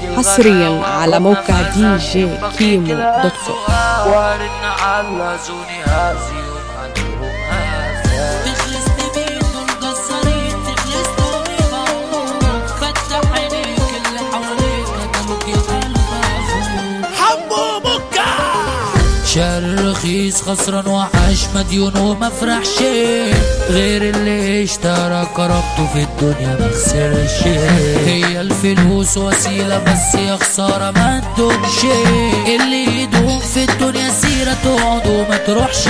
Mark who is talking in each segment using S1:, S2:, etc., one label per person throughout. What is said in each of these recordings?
S1: حصريا على موقع دي جي كيمو دوت كوم
S2: وارن على زوني هازي ومعلوم هذا
S3: تخلص بيت القصرين تخلص بموت فتح عينيك اللي حواليك قدمك يا قلب حمو مكة شهر رخيص خسران وحش مديون وما فرحش غير اللي اشترى كرامته في الدنيا ما خسرش هي الفلوس وسيلة بس يا خسارة ما تدومش اللي يدوم في الدنيا سيرة تقعد وما تروحش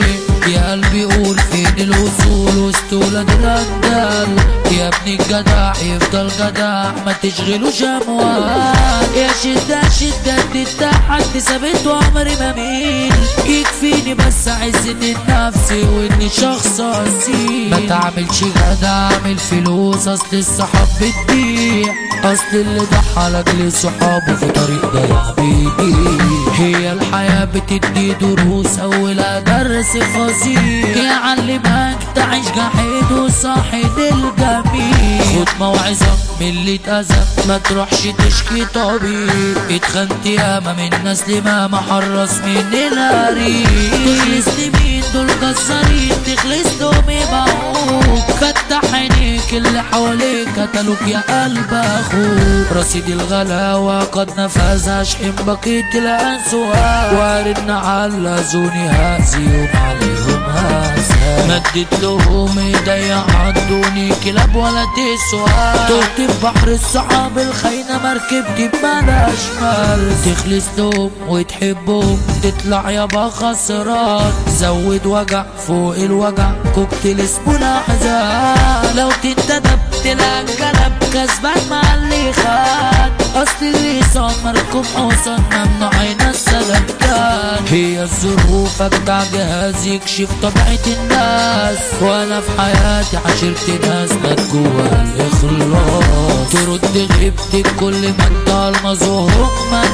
S3: يا قلبي قول فين الوصول وسط ولاد الاندال يا ابن الجدع يفضل جدع ما تشغلوش اموال يا شدة شدة تتحد ثابت وعمري ما ميل يكفيني بس عزة النفس واني شخص اصيل ما تعملش غدا اعمل فلوس اصل الصحاب بتبيع اصل اللي ضحى لاجل صحابه في طريق ضيع بيجي هي الحياة بتدي دروس اولها درس فظيع يعلمك تعيش جحيد وصاحب الجميل خد موعظة من اللي اتأذى ما تروحش تشكي طبيب اتخنت ياما من ناس لما محرص من القريب تخلص مين دول جزارين تخلص لهم يبيعوك فتح عينيك اللي حواليك قتلوك يا قلب اخوك رصيد الغلاوة قد نفذ اشحن بقية الاسواق وارن على زوني هازي عليهم هازا مدت لهم ايديا عدوني كلاب ولا تسوى تهت في بحر الصحاب الخاينة مركبتي بملاش مال تخلص لهم وتحبهم تطلع يابا خسران زود وجع فوق الوجع كوكتيل اسمه الاحزان لو تنتدب تلاقي القلب كسبان مع اللي خان اصل اللي صان مركوب حصان ممنوع ينسى كان هي الظروف اجدع جهاز يكشف طبيعة الناس وانا في حياتي عشرت ناس مات جوا الاخلاص ترد غيبتك كل ما انت المظهور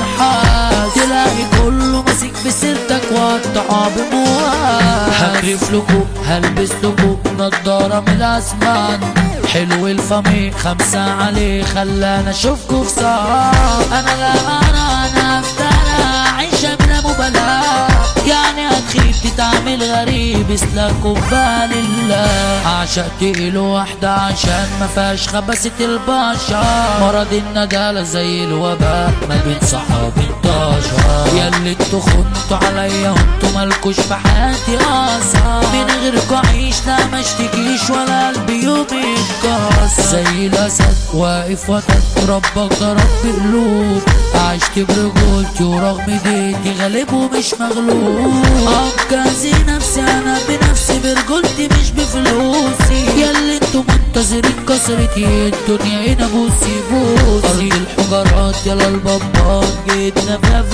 S3: منحاس تلاقي كله ماسك في سيرتك وقطع بموال هجرف لكم هلبس لكم نضارة من الاسمان حلو الفمي خمسة عليه خلانا اشوفكوا في صار انا لا انا انا افترى عيشة بلا مبالاة يعني هتخيب تتعامل غريب اسلكوا ببال الله عشقت له واحدة عشان ما فيهاش خبثة البشر مرض الندالة زي الوباء ما بين صحاب انتشر ياللي انتوا خنتوا عليا وانتوا مالكوش في حياتي اثر من غيركوا عيش لا ما اشتكيش ولا قلبي يوم يتكسر زي الاسد واقف وتد ربك ده رب قلوب عشت برجولتي ورغم ديتي غالب ومش مغلوب انقذي نفسي انا بنفسي برجولتي مش بفلوسي ياللي انتوا منتظرين كسرتي الدنيا هنا بوسي بوسي ارض الحجرات يلا البابات جيتنا فيها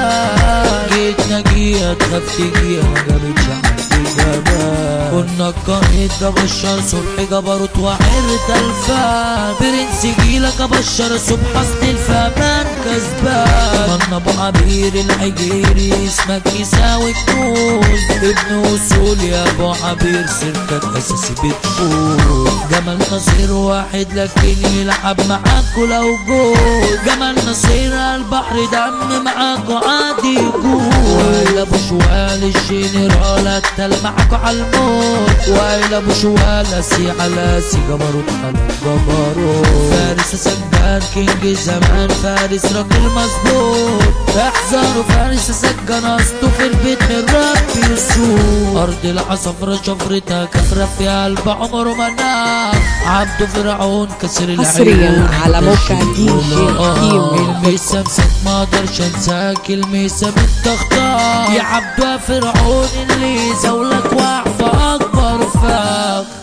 S3: فرسان جيتنا جيها تخاف تجيها ما جابتش حد جبان كنا القائد ده بشر صبح جبروت وعرت الفان برنس جيلك ابشر صبح اصل الفمان كسبان من ابو عبير العجيري اسمك يساوي كنوز ابن وصول يا ابو عبير سيرتك اساسي بتفوز جمال نصير واحد لكن يلعب معاك ولو جول جمال نصير البحر دم معاك وعادي يجول وائل ابو شوال الجنرال التل معاك على الموت وائل ابو شوال اسي على سي جبروت على جبروت فارس سجان كينج زمان فارس راجل مظبوط احذروا فارس سجان اصله في البيت من رب يسوع ارض العصفرة شفرتها كفرة في قلب عمره ما نام عبده فرعون كسر العيون
S1: حصرياً على موقع دي جي كيمو.
S2: الميسة مسك ما اقدرش انساك الميسة من اختار يا عبده يا فرعون اللي زولك واعفى اكبر فاق